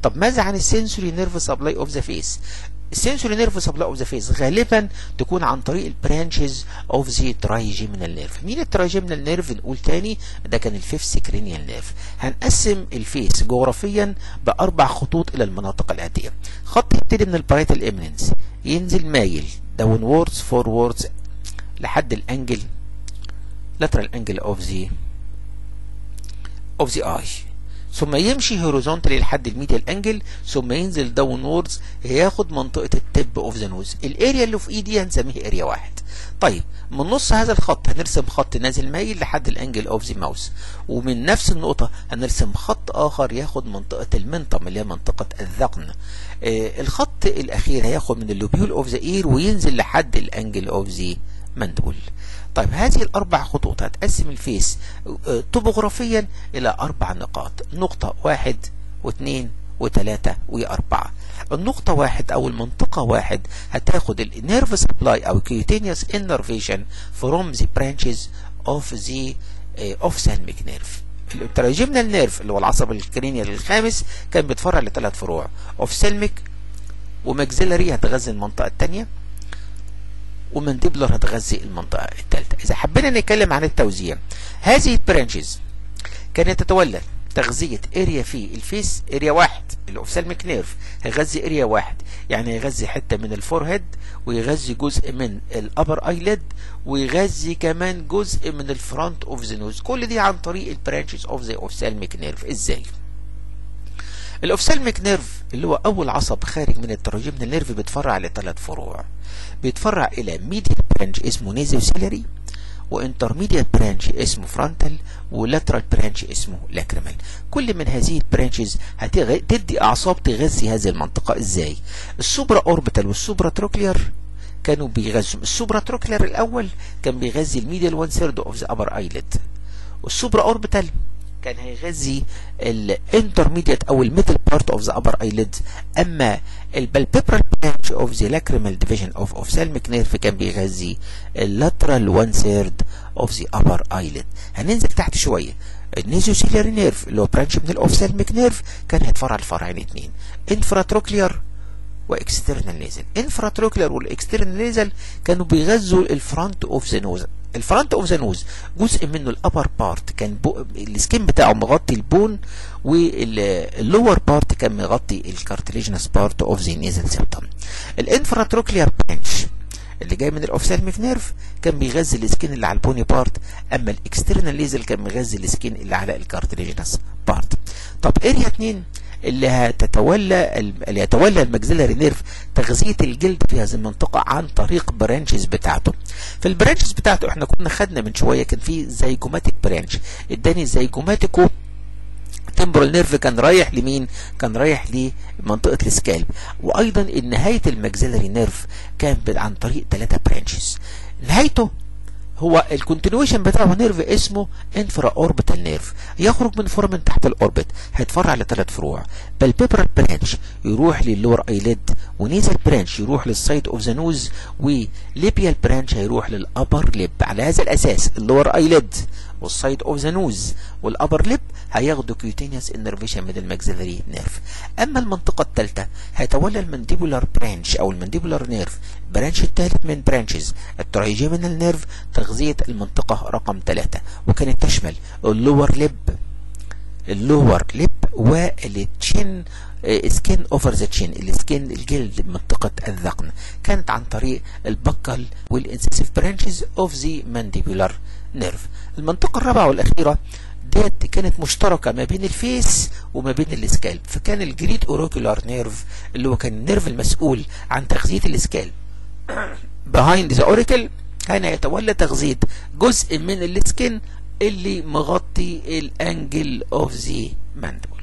طب ماذا عن السنسوري نيرف سبلاي اوف ذا فيس السنسوري نيرف سبلاي اوف ذا فيس غالبا تكون عن طريق البرانشز اوف ذا ترايجيمينال نيرف مين الترايجيمينال نيرف نقول تاني ده كان الفيفث كرينيال نيرف هنقسم الفيس جغرافيا باربع خطوط الى المناطق الاتيه خط يبتدي من البارايتال اميننس ينزل مايل داون ووردز فوروردز لحد الانجل lateral angle of the of the eye ثم يمشي هوريزونتالي لحد الميديال انجل ثم ينزل داون ووردز ياخد منطقه التب اوف ذا نوز الاريا اللي في ايدي هنسميها اريا واحد طيب من نص هذا الخط هنرسم خط نازل مايل لحد الانجل اوف ذا ماوس ومن نفس النقطه هنرسم خط اخر ياخد منطقه المنطم اللي هي منطقه الذقن آه الخط الاخير هياخد من اللوبيول اوف ذا اير وينزل لحد الانجل اوف ذا مندول طيب هذه الأربع خطوط هتقسم الفيس توبوغرافيا إلى أربع نقاط نقطة واحد واثنين وثلاثة وأربعة النقطة واحد أو المنطقة واحد هتاخد النيرف سبلاي أو كيوتينيوس انرفيشن فروم ذا برانشز اوف ذا اوفثالميك نيرف التراجيمنال نيرف اللي هو العصب الكرينيال الخامس كان بيتفرع لثلاث فروع اوفثالميك وماكسيلري هتغذي المنطقة الثانية ومانديبلر هتغذي المنطقة الثالثة إذا حبينا نتكلم عن التوزيع هذه البرانشز كانت تتولى تغذية اريا في الفيس اريا واحد الاوفسالميك نيرف هيغذي اريا واحد يعني هيغذي حتة من الفورهيد ويغذي جزء من الابر ايليد ويغذي كمان جزء من الفرونت اوف ذا نوز كل دي عن طريق البرانشز اوف ذا اوفسالميك نيرف ازاي الاوفسالميك نيرف اللي هو اول عصب خارج من التراجيمنال نيرف بيتفرع لثلاث فروع بيتفرع الى ميديال برانش اسمه نيزوسيلري وانترميديال برانش اسمه فرونتال ولاترال برانش اسمه لاكريمال كل من هذه البرانشز هتدي اعصاب تغذي هذه المنطقه ازاي السوبرا اوربيتال والسوبرا تروكلير كانوا بيغذوا السوبرا تروكلير الاول كان بيغذي الميديال 1 ثيرد اوف ذا ابر ايليد والسوبرا اوربيتال كان هيغذي الانترميديت او الميدل بارت اوف ذا ابر ايليد اما البالبيبرال برانش اوف ذا لاكريمال ديفيجن اوف اوفثالميك نيرف كان بيغذي اللاترال 1 ثيرد اوف ذا ابر ايليد هننزل تحت شويه النيزوسيلياري نيرف اللي هو برانش من الاوفثالميك نيرف كان هيتفرع لفرعين اثنين انفراتروكليار واكسترنال نيزل انفراتروكلير والاكسترنال نيزل كانوا بيغذوا الفرونت اوف ذا نوز الفرونت اوف ذا نوز جزء منه الابر بارت كان بو... السكين بتاعه مغطي البون واللور بارت كان مغطي الكارتليجنس بارت اوف ذا نيزل سيبتم الانفراتروكلير برانش اللي جاي من الاوفثالميك نيرف كان بيغذي السكين اللي على البوني بارت اما الاكسترنال ليزل كان مغذي السكين اللي على الكارتليجنس بارت طب اريا 2 اللي هتتولى اللي يتولى الماكسيلاري نيرف تغذيه الجلد في هذه المنطقه عن طريق برانشز بتاعته في البرانشز بتاعته احنا كنا خدنا من شويه كان في زيجوماتيك برانش اداني زيجوماتيكو تمبرال نيرف كان رايح لمين كان رايح لمنطقه السكالب وايضا نهايه الماكسيلاري نيرف كان عن طريق ثلاثه برانشز نهايته هو الكونتينيويشن بتاعه نيرف اسمه انفرا اوربيتال نيرف يخرج من فورمن تحت الاوربت هيتفرع لثلاث فروع بالبيبرال برانش يروح للور ايليد ونيزل برانش يروح للسايد اوف ذا نوز وليبيال برانش هيروح للابر ليب على هذا الاساس اللور ايليد والسايد اوف ذا نوز والابر ليب هياخدوا كيوتينيوس انرفيشن من الماكسيلاري نيرف اما المنطقه الثالثه هيتولى المانديبولار برانش او المانديبولار نيرف البرانش الثالث من برانشز الترايجيمينال نيرف تغذيه المنطقه رقم ثلاثة وكانت تشمل اللور ليب اللور ليب والتشين سكين اوفر ذا تشين السكين الجلد منطقه الذقن كانت عن طريق البكل والانسيسيف برانشز اوف ذا مانديبولار نيرف المنطقه الرابعه والاخيره ديت كانت مشتركه ما بين الفيس وما بين السكالب فكان الجريد اوروكولار نيرف اللي هو كان النيرف المسؤول عن تغذيه السكالب behind ذا اوريكل كان يتولى تغذيه جزء من السكين اللي مغطي الانجل اوف ذا ماندبل